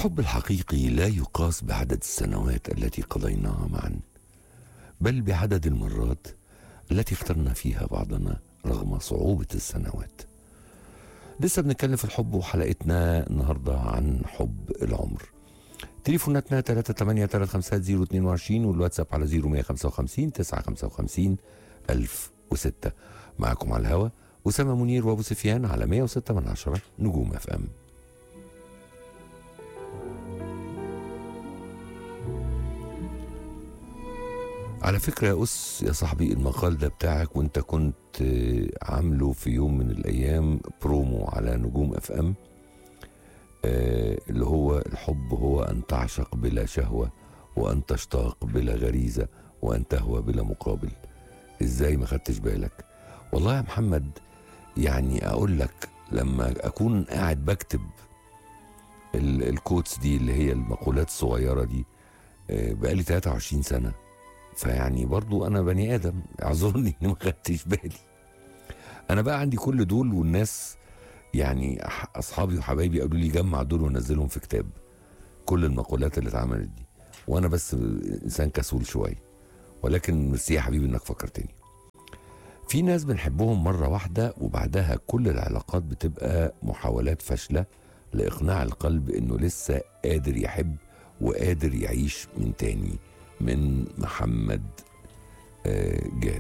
الحب الحقيقي لا يقاس بعدد السنوات التي قضيناها معا بل بعدد المرات التي اخترنا فيها بعضنا رغم صعوبة السنوات لسه بنتكلم في الحب وحلقتنا النهاردة عن حب العمر تليفوناتنا 383 والواتساب على 0155 955 1006 معكم على الهوا أسامة منير وأبو سفيان على 106 من عشرة نجوم اف ام على فكرة يا أس يا صاحبي المقال ده بتاعك وانت كنت آه، عامله في يوم من الأيام برومو على نجوم اف ام آه، اللي هو الحب هو أن تعشق بلا شهوة وأن تشتاق بلا غريزة وأن تهوى بلا مقابل إزاي ما خدتش بالك والله يا محمد يعني أقول لك لما أكون قاعد بكتب ال- الكوتس دي اللي هي المقولات الصغيرة دي آه، بقالي 23 سنة فيعني برضو انا بني ادم اعذرني اني ما خدتش بالي انا بقى عندي كل دول والناس يعني أح- اصحابي وحبايبي قالوا لي جمع دول ونزلهم في كتاب كل المقولات اللي اتعملت دي وانا بس انسان كسول شويه ولكن ميرسي يا حبيبي انك فكرتني في ناس بنحبهم مره واحده وبعدها كل العلاقات بتبقى محاولات فاشله لاقناع القلب انه لسه قادر يحب وقادر يعيش من تاني من محمد آه، جاد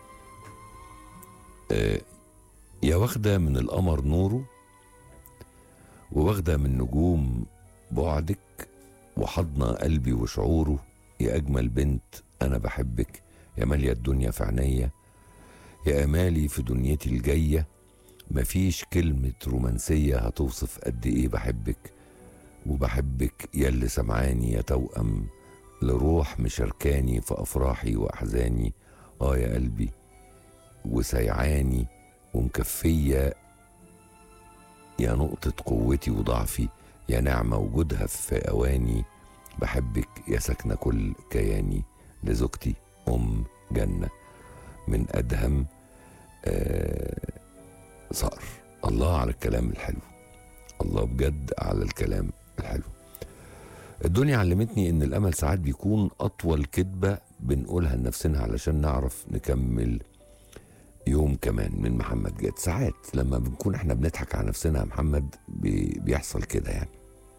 آه، يا واخدة من القمر نوره وواخدة من نجوم بعدك وحضن قلبي وشعوره يا أجمل بنت أنا بحبك يا مالية الدنيا في عينيا يا أمالي في دنيتي الجاية مفيش كلمة رومانسية هتوصف قد إيه بحبك وبحبك يا اللي سمعاني يا توأم لروح مشاركاني في أفراحي وأحزاني آه يا قلبي وسيعاني ومكفية يا نقطة قوتي وضعفي يا نعمة وجودها في أواني بحبك يا سكنة كل كياني لزوجتي أم جنة من أدهم آه صقر الله على الكلام الحلو الله بجد على الكلام الحلو الدنيا علمتني ان الامل ساعات بيكون اطول كذبه بنقولها لنفسنا علشان نعرف نكمل يوم كمان من محمد جاد ساعات لما بنكون احنا بنضحك على نفسنا يا محمد بي- بيحصل كده يعني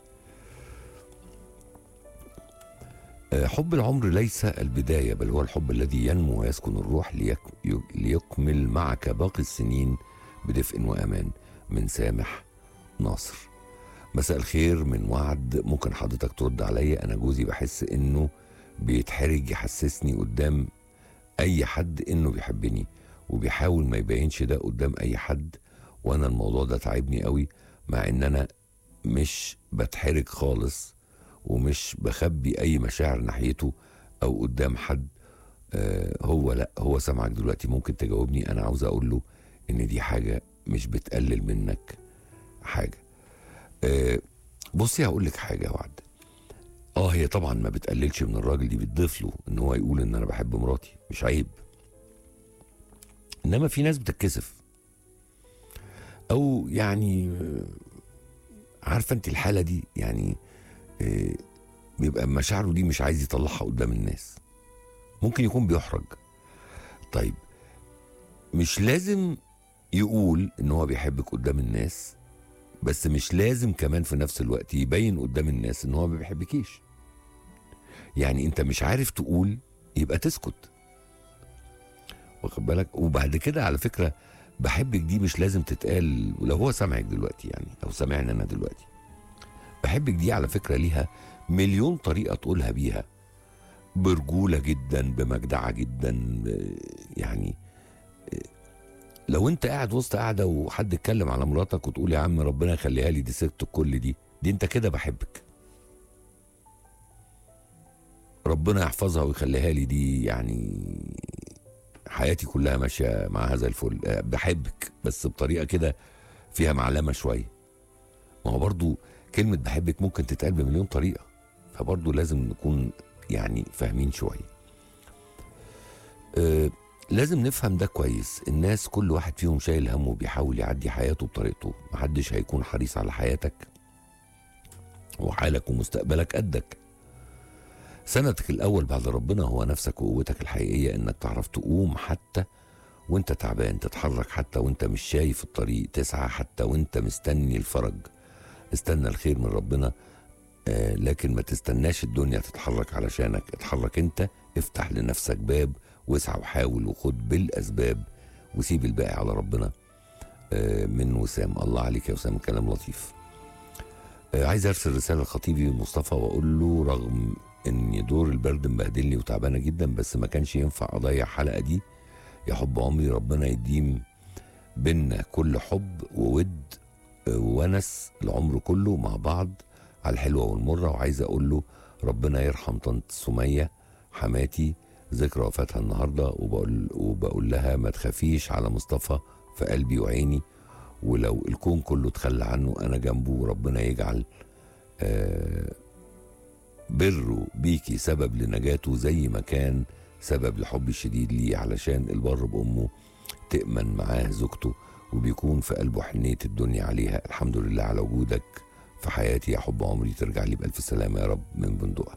آه، حب العمر ليس البداية بل هو الحب الذي ينمو ويسكن الروح ليك ليكمل معك باقي السنين بدفء وأمان من سامح ناصر مساء الخير من وعد ممكن حضرتك ترد عليا انا جوزي بحس انه بيتحرج يحسسني قدام اي حد انه بيحبني وبيحاول ما يبينش ده قدام اي حد وانا الموضوع ده تعبني قوي مع ان انا مش بتحرج خالص ومش بخبي اي مشاعر ناحيته او قدام حد آه هو لا هو سامعك دلوقتي ممكن تجاوبني انا عاوز اقول له ان دي حاجه مش بتقلل منك حاجه آه، بصي هقول لك حاجه يا وعد اه هي طبعا ما بتقللش من الراجل دي بتضيف له ان هو يقول ان انا بحب مراتي مش عيب انما في ناس بتتكسف او يعني آه، عارفه انت الحاله دي يعني آه، بيبقى مشاعره دي مش عايز يطلعها قدام الناس ممكن يكون بيحرج طيب مش لازم يقول ان هو بيحبك قدام الناس بس مش لازم كمان في نفس الوقت يبين قدام الناس ان هو ما بيحبكيش يعني انت مش عارف تقول يبقى تسكت واخد بالك وبعد كده على فكره بحبك دي مش لازم تتقال ولو هو سامعك دلوقتي يعني او سامعني انا دلوقتي بحبك دي على فكره ليها مليون طريقه تقولها بيها برجوله جدا بمجدعه جدا ب- يعني لو انت قاعد وسط قاعده وحد اتكلم على مراتك وتقول يا عم ربنا يخليها لي دي ست الكل دي دي انت كده بحبك ربنا يحفظها ويخليها لي دي يعني حياتي كلها ماشيه مع هذا الفل أه، بحبك بس بطريقه كده فيها معلمه شويه ما هو برضو كلمه بحبك ممكن تتقال بمليون طريقه فبرضو لازم نكون يعني فاهمين شويه أه لازم نفهم ده كويس الناس كل واحد فيهم شايل همه وبيحاول يعدي حياته بطريقته محدش هيكون حريص على حياتك وحالك ومستقبلك قدك سندك الاول بعد ربنا هو نفسك وقوتك الحقيقيه انك تعرف تقوم حتى وانت تعبان تتحرك حتى وانت مش شايف الطريق تسعى حتى وانت مستني الفرج استنى الخير من ربنا آه لكن ما تستناش الدنيا تتحرك علشانك اتحرك انت افتح لنفسك باب واسعى وحاول وخد بالاسباب وسيب الباقي على ربنا آه من وسام الله عليك يا وسام كلام لطيف آه عايز ارسل رساله لخطيبي مصطفى واقول له رغم ان دور البرد مبهدلني وتعبانه جدا بس ما كانش ينفع اضيع الحلقه دي يا حب عمري ربنا يديم بينا كل حب وود آه، وونس العمر كله مع بعض على الحلوه والمره وعايز اقول له ربنا يرحم طنط سميه حماتي ذكرى وفاتها النهارده وبقول وبقول لها ما تخافيش على مصطفى في قلبي وعيني ولو الكون كله تخلى عنه انا جنبه وربنا يجعل آه بره بيكي سبب لنجاته زي ما كان سبب لحب الشديد ليه علشان البر بأمه تأمن معاه زوجته وبيكون في قلبه حنية الدنيا عليها الحمد لله على وجودك في حياتي يا حب عمري ترجع لي بألف سلامة يا رب من بندقة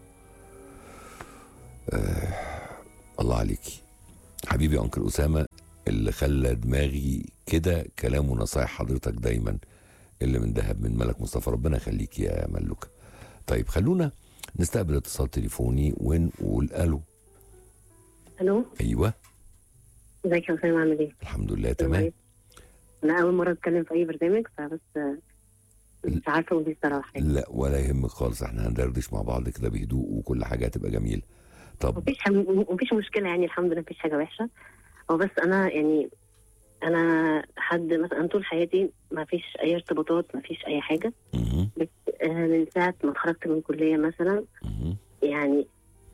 آه الله عليكي حبيبي أنكل أسامة اللي خلى دماغي كده كلام ونصايح حضرتك دايما اللي من ذهب من ملك مصطفى ربنا يخليك يا ملوكة طيب خلونا نستقبل اتصال تليفوني ونقول الو الو ايوه ازيك يا اسامه عامل ايه؟ الحمد لله تمام انا اول مره اتكلم في اي برنامج فبس آه، مش عارفه اقول ايه الصراحه يعني. لا ولا يهمك خالص احنا هندردش مع بعض كده بهدوء وكل حاجه هتبقى جميله طب مفيش حم... مفيش مشكله يعني الحمد لله مفيش حاجه وحشه هو بس انا يعني انا حد مثلا طول حياتي ما فيش اي ارتباطات ما فيش اي حاجه مهم. آه، من ساعه ما اتخرجت من الكليه مثلا مهم. يعني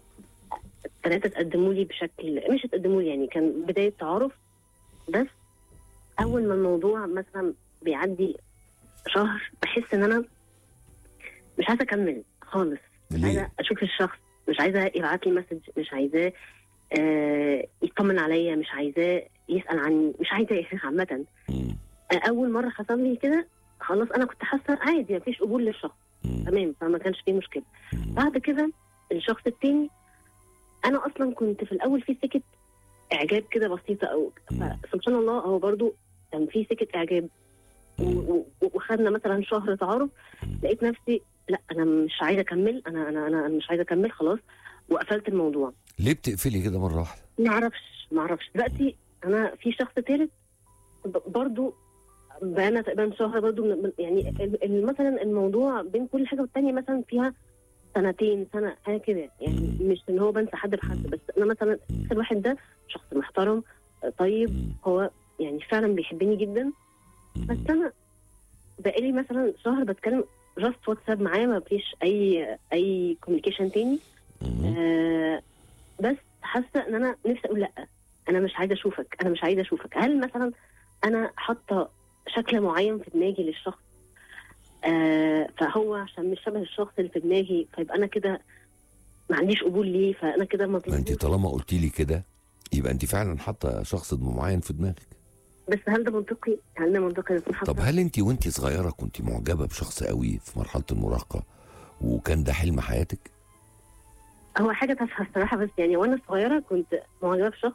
ثلاثه تقدموا لي بشكل مش تقدموا لي يعني كان بدايه تعارف بس اول ما الموضوع مثلا بيعدي شهر بحس ان انا مش عايزه اكمل خالص مش عايزه ليه اشوف الشخص مش عايزه يبعت لي مسج مش عايزاه آه يطمن عليا مش عايزاه يسال عني مش عايزاه عامه مم. آه، اول مره حصل لي كده خلاص انا كنت حاسه عادي مفيش قبول للشخص مم. تمام فما كانش فيه مشكله مم. بعد كده الشخص التاني انا اصلا كنت في الاول في سكه اعجاب كده بسيطه او مم. سبحان الله هو برضو كان في سكه اعجاب و- و- وخدنا مثلا شهر تعارف لقيت نفسي لا انا مش عايزه اكمل انا انا انا أنا مش عايزه اكمل خلاص وقفلت الموضوع ليه بتقفلي كده مره واحده ما اعرفش ما اعرفش دلوقتي انا في شخص ثالث ب- برضو بقالنا تقريبا شهر برضو من من- يعني ال- ال- مثلا الموضوع بين كل حاجه والتانيه مثلا فيها سنتين سنه حاجه كده يعني مم. مش ان هو بنسى حد بحد بس انا مثلا مم. الواحد ده شخص محترم طيب مم. هو يعني فعلا بيحبني جدا بس مم. انا بقالي مثلا شهر بتكلم جاست واتساب معاه ما فيش اي اي كوميونيكيشن تاني مم. آه بس حاسه ان انا نفسي اقول لا انا مش عايزه اشوفك انا مش عايزه اشوفك هل مثلا انا حاطه شكل معين في دماغي للشخص آه فهو عشان مش شبه الشخص اللي في دماغي فيبقى انا كده ما عنديش قبول ليه فانا كده ما انت مطلوب طالما قلتي لي كده يبقى انت فعلا حاطه شخص معين في دماغك بس هل ده منطقي؟ هل ده منطقي يكون حاطه طب هل انت وانت صغيره كنت معجبه بشخص قوي في مرحله المراهقه وكان ده حلم حياتك هو حاجه تافهه الصراحه بس يعني وانا صغيره كنت معجبه بشخص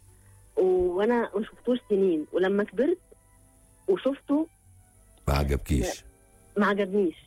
وانا ما شفتوش سنين ولما كبرت وشفته ما عجبكيش ما عجبنيش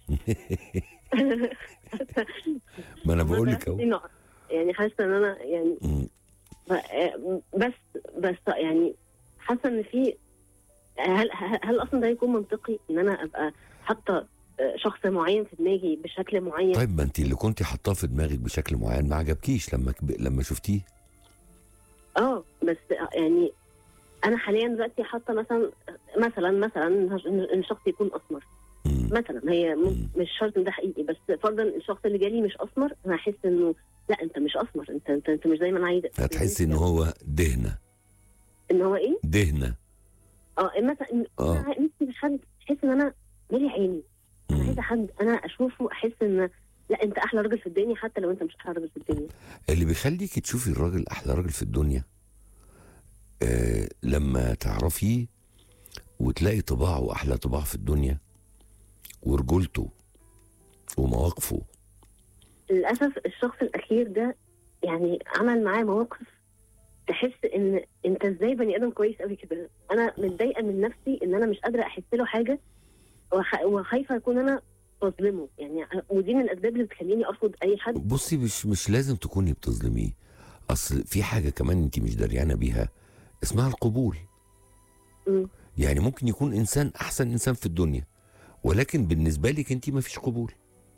ما انا بقول لك اهو اهو يعني حاسه ان انا يعني مم. بس بس يعني حاسه ان في هل هل هل اصلا ده يكون منطقي ان انا ابقى حاطه شخص معين في دماغي بشكل معين طيب ما انت اللي كنت حاطاه في دماغك بشكل معين ما عجبكيش لما كب... لما شفتيه اه بس يعني انا حاليا دلوقتي حاطه مثلا مثلا مثلا ان الشخص يكون اسمر مم. مثلا هي م- مم. مش شرط ان ده حقيقي بس فرضا الشخص اللي جالي مش اسمر انا هحس انه لا انت مش اسمر انت انت, انت مش زي ما انا عايزه هتحسي ان هو دهنه ان هو ايه؟ دهنه اه مثلا اه انا نفسي في حد تحس ان انا مالي عيني انا مم. عايزه حد انا اشوفه احس ان لا انت احلى راجل في الدنيا حتى لو انت مش احلى راجل في الدنيا اللي بيخليك تشوفي الراجل احلى راجل في الدنيا آه لما تعرفيه وتلاقي طباعه احلى طباع في الدنيا ورجولته ومواقفه للاسف الشخص الاخير ده يعني عمل معاه مواقف تحس ان انت ازاي بني ادم كويس قوي كده انا متضايقه من نفسي ان انا مش قادره احس له حاجه وخ- وخايفه اكون انا بظلمه يعني ودي من الاسباب اللي بتخليني ارفض اي حد بصي مش مش لازم تكوني بتظلميه اصل في حاجه كمان انت مش دريانه بيها اسمها القبول مم. يعني ممكن يكون انسان احسن انسان في الدنيا ولكن بالنسبه لك انت ما فيش قبول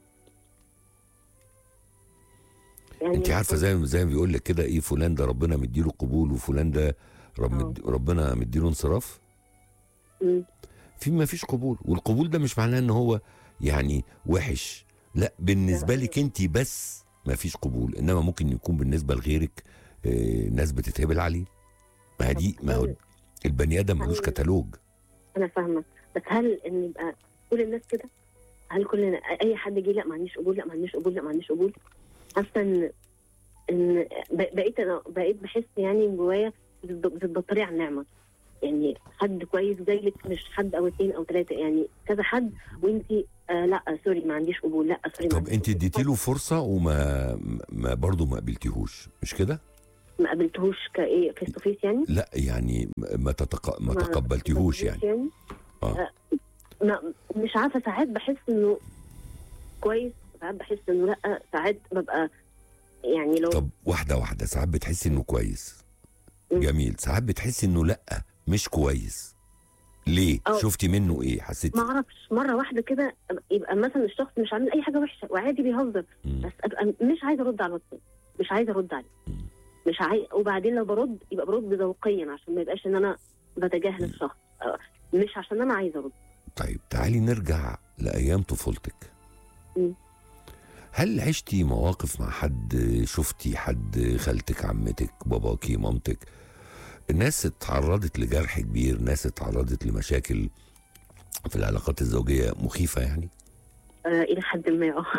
يعني انت عارفه زي ما زي ما بيقول لك كده ايه فلان ده ربنا مديله قبول وفلان ده رب اه. مد- ربنا مديله انصراف مم. في ما فيش قبول والقبول ده مش معناه ان هو يعني وحش لا بالنسبه لا. لك انت بس ما فيش قبول انما ممكن يكون بالنسبه لغيرك آه، ناس بتتهبل عليه ما هي دي ما هو هل- البني ادم ملوش هل- كتالوج انا فاهمه بس هل ان يبقى كل الناس كده هل كل اي حد جه لا ما عنديش قبول لا ما عنديش قبول لا ما عنديش قبول حاسه ان ان ب- بقيت انا بقيت بحس يعني من جوايا بتت- بتتبطري على النعمه يعني حد كويس جاي لك مش حد او اثنين او ثلاثه يعني كذا حد وانت آه لا سوري ما عنديش قبول لا سوري ما طب عنديش انت قبول. اديتي له فرصه وما ما برضه ما قبلتيهوش مش كده ما قابلتهوش كايه فيس تو فيس يعني لا يعني ما تتق... ما ما تقبلتيهوش يعني يعني اه آه، ما مش عارفه ساعات بحس انه كويس ساعات بحس انه لا ساعات ببقى يعني لو طب واحده واحده ساعات بتحسي انه كويس مم. جميل ساعات بتحسي انه لا مش كويس ليه أو- شفتي منه ايه حسيتي ما اعرفش مره واحده كده يبقى مثلا الشخص مش عامل اي حاجه وحشه وعادي بيهزر مم. بس ابقى مش عايزه ارد على الواتساب مش عايزه ارد عليه مم. مش عايز وبعدين لو برد يبقى برد ذوقيا عشان ما يبقاش ان انا بتجاهل الشخص آه، مش عشان انا عايزه ارد طيب تعالي نرجع لايام طفولتك مم. هل عشتي مواقف مع حد شفتي حد خالتك عمتك باباكي مامتك ناس اتعرضت لجرح كبير ناس اتعرضت لمشاكل في العلاقات الزوجية مخيفة يعني آه الى حد ما اه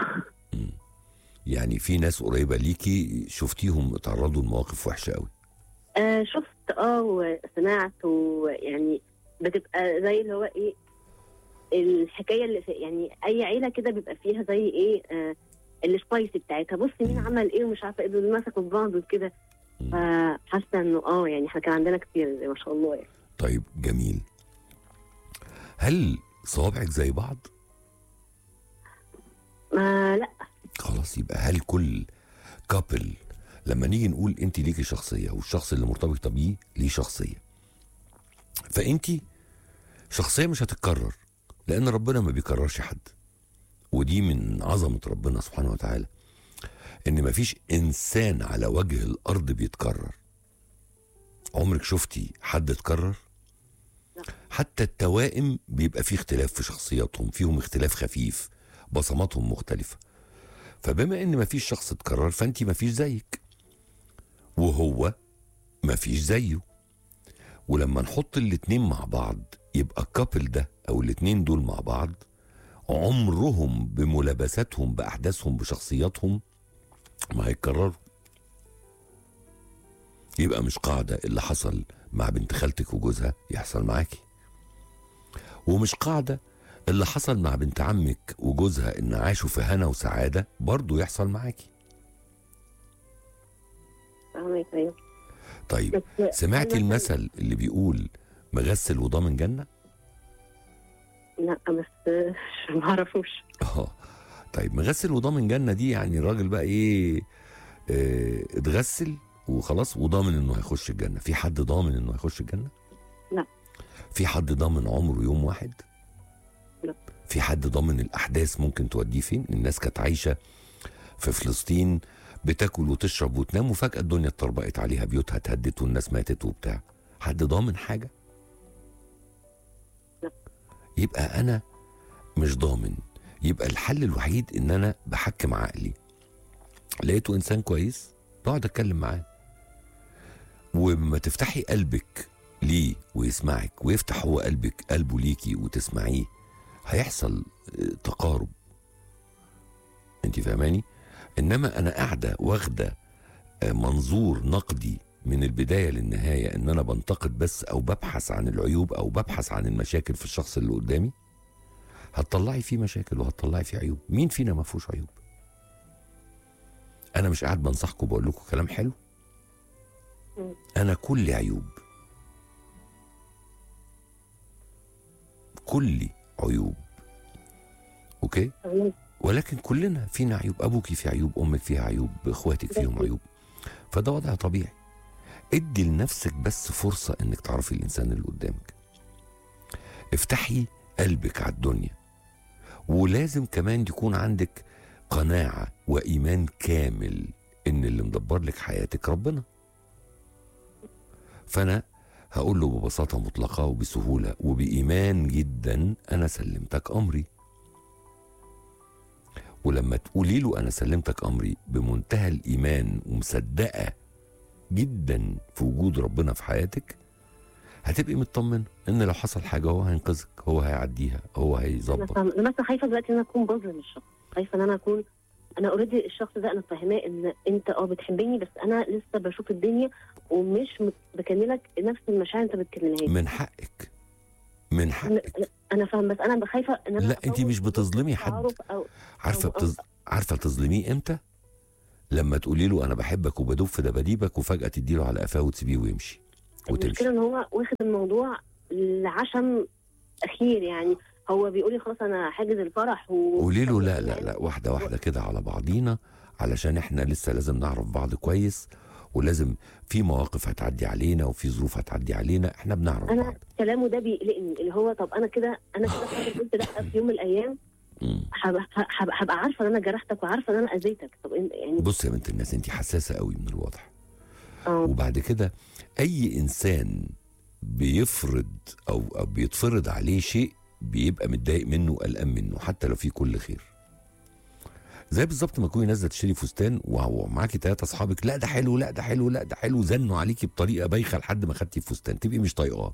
يعني في ناس قريبة ليكي شفتيهم اتعرضوا لمواقف وحشة قوي آه شفت اه وسمعت ويعني بتبقى زي اللي هو ايه الحكايه اللي في يعني اي عيله كده بيبقى فيها زي ايه آه السبايسي بتاعتها بص مين عمل ايه ومش عارفه ايه دول مسكوا في بعض وكده فحاسه انه اه يعني احنا كان عندنا كتير ما شاء الله يعني طيب جميل هل صوابعك زي بعض ما لا خلاص يبقى هل كل كابل لما نيجي نقول انت ليكي شخصيه والشخص اللي مرتبطه بيه ليه شخصيه فانت شخصيه مش هتتكرر لان ربنا ما بيكررش حد ودي من عظمه ربنا سبحانه وتعالى ان مفيش انسان على وجه الارض بيتكرر عمرك شفتي حد اتكرر لا. حتى التوائم بيبقى فيه اختلاف في شخصياتهم فيهم اختلاف خفيف بصماتهم مختلفه فبما ان مفيش شخص اتكرر فانت مفيش زيك وهو مفيش زيه ولما نحط الاتنين مع بعض يبقى الكابل ده او الاتنين دول مع بعض عمرهم بملابساتهم باحداثهم بشخصياتهم ما هيتكرروا يبقى مش قاعدة اللي حصل مع بنت خالتك وجوزها يحصل معاكي ومش قاعدة اللي حصل مع بنت عمك وجوزها ان عاشوا في هنا وسعادة برضو يحصل معاكي فاهمك ايوه طيب بس سمعتي أنا- المثل اللي بيقول مغسل وضامن جنة لا بس ما اعرفوش اه طيب مغسل وضامن جنة دي يعني الراجل بقى ايه اه اتغسل وخلاص وضامن انه هيخش الجنة في حد ضامن انه هيخش الجنة لا. في حد ضامن عمره يوم واحد لا. في حد ضامن الاحداث ممكن توديه فين الناس كانت عايشة في فلسطين بتاكل وتشرب وتنام وفجأة الدنيا اتطربقت عليها بيوتها اتهدت والناس ماتت وبتاع حد ضامن حاجة لا. يبقى انا مش ضامن يبقى الحل الوحيد ان انا بحكم عقلي لقيته انسان كويس بقعد اتكلم معاه وما تفتحي قلبك ليه ويسمعك ويفتح هو قلبك قلبه ليكي وتسمعيه هيحصل آه، تقارب انت فاهماني انما انا قاعده واخده آه، منظور نقدي من البدايه للنهايه ان انا بنتقد بس او ببحث عن العيوب او ببحث عن المشاكل في الشخص اللي قدامي هتطلعي فيه مشاكل وهتطلعي فيه عيوب مين فينا ما فيهوش عيوب انا مش قاعد بنصحكم بقول لكم كلام حلو مم. انا كل عيوب كل عيوب اوكي تمام. ولكن كلنا فينا عيوب ابوكي فيه عيوب امك فيها عيوب اخواتك فيهم أكيد. عيوب فده وضع طبيعي ادي لنفسك بس فرصة انك تعرفي الانسان اللي قدامك افتحي قلبك على الدنيا ولازم كمان يكون عندك قناعة وإيمان كامل إن اللي مدبر لك حياتك ربنا فأنا هقول له ببساطة مطلقة وبسهولة وبإيمان جدا أنا سلمتك أمري ولما تقولي له أنا سلمتك أمري بمنتهى الإيمان ومصدقة جدا في وجود ربنا في حياتك هتبقي مطمن ان لو حصل حاجه هو هينقذك هو هيعديها هو انا هيظبط فاهمة. انا بس خايفه دلوقتي ان انا اكون بظلم الشخص خايفه ان انا اكون انا اوريدي الشخص ده انا فاهماه ان انت اه بتحبني بس انا لسه بشوف الدنيا ومش مت- بكلمك نفس المشاعر انت بتكلمها لي من حقك من حقك انا فاهم بس انا خايفه ان انا لا، أنت أطول مش بتظلمي حد. تعارف أو عارفه أو- بتز... عارفه تظلميه امتى لما تقولي له انا بحبك وبدوب في دباديبك وفجاه تدي له على قفاه وتسيبيه ويمشي وتمشي المشكله ان هو واخد الموضوع لعشم اخير يعني هو بيقول لي خلاص انا حاجز الفرح و قولي له لا لا لا واحده واحده كده على بعضينا علشان احنا لسه لازم نعرف بعض كويس ولازم في مواقف هتعدي علينا وفي ظروف هتعدي علينا احنا بنعرف انا بعض كلامه ده بيقلقني اللي هو طب انا كده انا كده خاطر قلت لا في يوم من الايام مم. هبقى هبقى هبقى عارفه ان انا جرحتك وعارفه ان انا اذيتك طب انت يعني بص يا بنت الناس انت حساسه قوي من الواضح اه وبعد كده اي انسان بيفرض او, أو بيتفرض عليه شيء بيبقى متضايق منه وقلقان منه حتى لو فيه كل خير زي بالظبط ما تكوني نازله تشتري فستان وهو معاكي ثلاثه اصحابك لا ده حلو لا ده حلو لا ده حلو زنوا عليكي بطريقه بايخه لحد ما خدتي الفستان تبقي مش طايقاه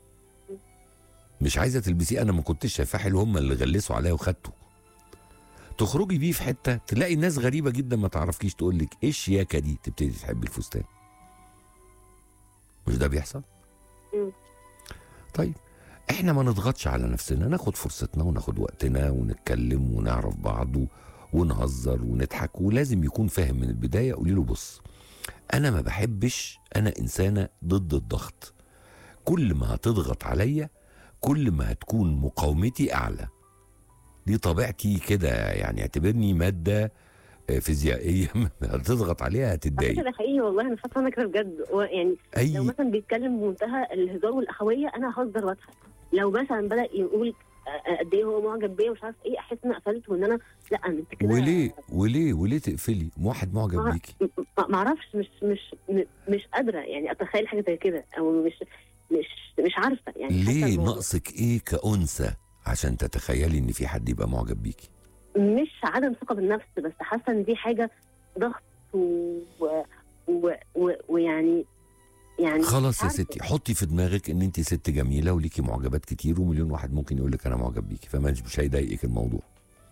مش عايزه تلبسيه انا ما كنتش شايفاه حلو هم اللي غلسوا عليا وخدته تخرجي بيه في حته تلاقي ناس غريبه جدا ما تعرفكيش تقول لك ايه الشياكه دي تبتدي تحبي الفستان مش ده بيحصل مم. طيب احنا ما نضغطش على نفسنا ناخد فرصتنا وناخد وقتنا ونتكلم ونعرف بعض و- ونهزر ونضحك ولازم يكون فاهم من البدايه قولي له بص انا ما بحبش انا انسانه ضد الضغط كل ما هتضغط عليا كل ما هتكون مقاومتي اعلى دي طبيعتي كده يعني اعتبرني ماده آه، فيزيائيه هتضغط عليها على هتتضايق فكره ده حقيقي والله انا فاكره انا كده بجد هو يعني لو اي مثلا بيتكلم بمنتهى الهزار والاخويه انا هزر واضحك لو مثلا بدا يقول آه، قد ايه هو معجب بيا ومش عارف ايه احس ان قفلت وان انا لا انت كده وليه وليه وليه تقفلي واحد معجب ما- بيكي ما ما اعرفش مش مش م- مش قادره يعني اتخيل حاجه زي كده او مش مش مش عارفه يعني حاسة ليه الموضوع- ناقصك ايه كأنثى عشان تتخيلي ان في حد يبقى معجب بيكي مش عدم ثقه بالنفس بس حاسه ان دي حاجه ضغط و... و... و... ويعني يعني خلاص مش يا عارفة. ستي حطي في دماغك ان انت ست جميله وليكي معجبات كتير ومليون واحد ممكن يقول لك انا معجب بيكي فما مش هيضايقك الموضوع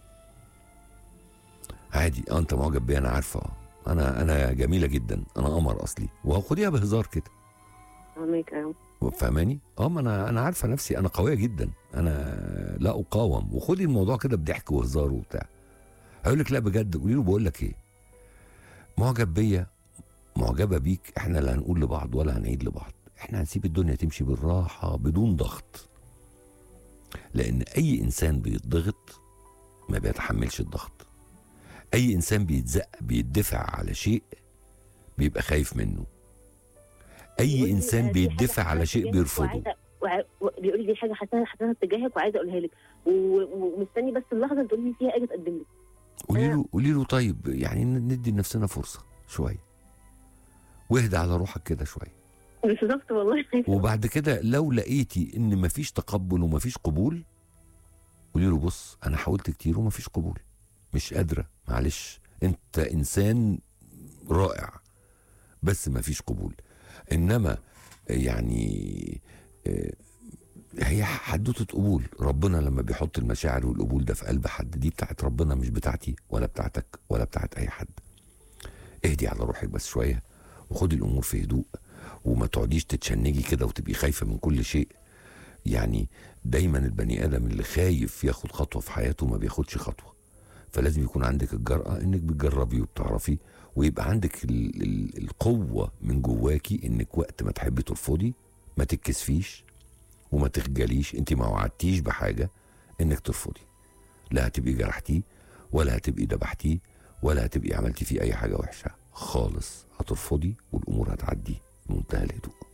عادي اه انت معجب بيا انا عارفه اه انا انا جميله جدا انا قمر اصلي وخديها بهزار كده فاهمك أيوة. فاهماني؟ اه ما انا انا عارفه نفسي انا قويه جدا انا لا اقاوم وخدي الموضوع كده بضحك وهزار وبتاع هيقول لك لا بجد قولي له بقول لك ايه معجب بيا معجبه بيك احنا لا هنقول لبعض ولا هنعيد لبعض احنا هنسيب الدنيا تمشي بالراحه بدون ضغط لان اي انسان بيتضغط ما بيتحملش الضغط اي انسان بيتزق بيدفع على شيء بيبقى خايف منه اي بصي، انسان آه، دي حاجة بيدفع على حساسة شيء تجاهك بيرفضه وعايزة- وع- و- بيقول لي دي حاجه حساسه حساسه تجاهك وعايزه اقولها لك و- و- ومستني بس اللحظه اللي تقولي لي فيها اجي اتقدم لك قولي أنا- له قولي له طيب يعني ن- ندي لنفسنا فرصه شويه واهدى على روحك كده شويه بالظبط والله وبعد كده لو لقيتي ان مفيش تقبل ومفيش قبول قولي له بص انا حاولت كتير ومفيش قبول مش قادره معلش انت انسان رائع بس مفيش قبول انما يعني آه، هي حدوته قبول ربنا لما بيحط المشاعر والقبول ده في قلب حد دي بتاعت ربنا مش بتاعتي ولا بتاعتك ولا بتاعت اي حد اهدي على روحك بس شويه وخدي الامور في هدوء وما تقعديش تتشنجي كده وتبقي خايفه من كل شيء يعني دايما البني ادم اللي خايف ياخد خطوه في حياته ما بياخدش خطوه فلازم يكون عندك الجرأة انك بتجربي وبتعرفي ويبقى عندك ال ال القوة من جواكي انك وقت ما تحبي ترفضي ما تتكسفيش وما تخجليش انت ما وعدتيش بحاجة انك ترفضي لا هتبقي جرحتيه ولا هتبقي دبحتيه ولا هتبقي عملتي فيه اي حاجة وحشة خالص هترفضي والامور هتعدي بمنتهى الهدوء